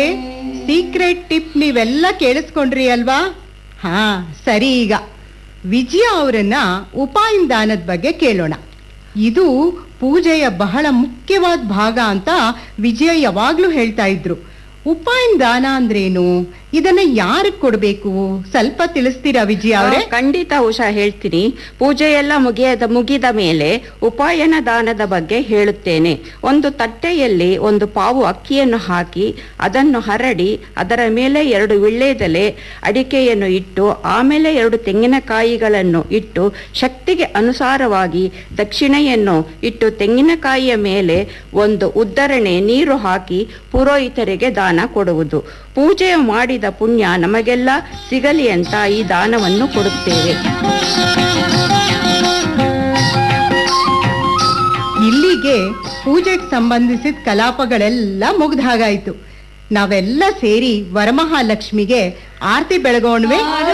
secret tip ನೀವೆಲ್ಲ ಕೇಳಿಸ್ಕೊಂಡ್ರಿ ಅಲ್ವಾ ಹಾ ಸರಿ ಈಗ ವಿಜಯ ಅವರನ್ನ ಉಪಾಯನ ದಾನದ ಬಗ್ಗೆ ಕೇಳೋಣ ಇದು ಪೂಜೆಯ ಬಹಳ ಮುಖ್ಯವಾದ ಭಾಗ ಅಂತ ವಿಜಯ ಯಾವಾಗ್ಲೂ ಹೇಳ್ತಾ ಇದ್ರು ಉಪಾಯನ ದಾನ ಅಂದ್ರೇನು ಇದನ್ನ ಯಾರಿಗೆ ಕೊಡ್ಬೇಕು ಸ್ವಲ್ಪ ತಿಳಿಸ್ತೀರಾ ವಿಜಯ ಅವರೇ ಆ, ಖಂಡಿತ ಉಷಾ ಹೇಳ್ತೀನಿ ಪೂಜೆ ಎಲ್ಲ ಮುಗಿಯದ ಮುಗಿದ ಮೇಲೆ ಉಪಾಯನ ದಾನದ ಬಗ್ಗೆ ಹೇಳುತ್ತೇನೆ ಒಂದು ತಟ್ಟೆಯಲ್ಲಿ ಒಂದು ಪಾವು ಅಕ್ಕಿಯನ್ನು ಹಾಕಿ ಅದನ್ನು ಹರಡಿ ಅದರ ಮೇಲೆ ಎರಡು ವಿಳ್ಳೆದೆಲೆ ಅಡಿಕೆಯನ್ನು ಇಟ್ಟು ಆಮೇಲೆ ಎರಡು ತೆಂಗಿನಕಾಯಿಗಳನ್ನು ಇಟ್ಟು ಶಕ್ತಿಗೆ ಅನುಸಾರವಾಗಿ ದಕ್ಷಿಣೆಯನ್ನು ಇಟ್ಟು ತೆಂಗಿನಕಾಯಿಯ ಮೇಲೆ ಒಂದು ಉದ್ದರಣೆ ನೀರು ಹಾಕಿ ಪುರೋಹಿತರಿಗೆ ದಾನ ಕೊಡುವುದು ಪೂಜೆ ಮಾಡಿದ ಪುಣ್ಯ ನಮಗೆಲ್ಲ ಸಿಗಲಿ ಅಂತ ಈ ದಾನವನ್ನು ಕೊಡುತ್ತೇವೆ ಇಲ್ಲಿಗೆ ಪೂಜೆಗೆ ಸಂಬಂಧಿಸಿದ ಕಲಾಪಗಳೆಲ್ಲ ಮುಗ್ದ ಹಾಗಾಯ್ತು ನಾವೆಲ್ಲ ಸೇರಿ ವರಮಹಾಲಕ್ಷ್ಮಿಗೆ ಆರತಿ ಬೆಳಗೋಣ್ವೆ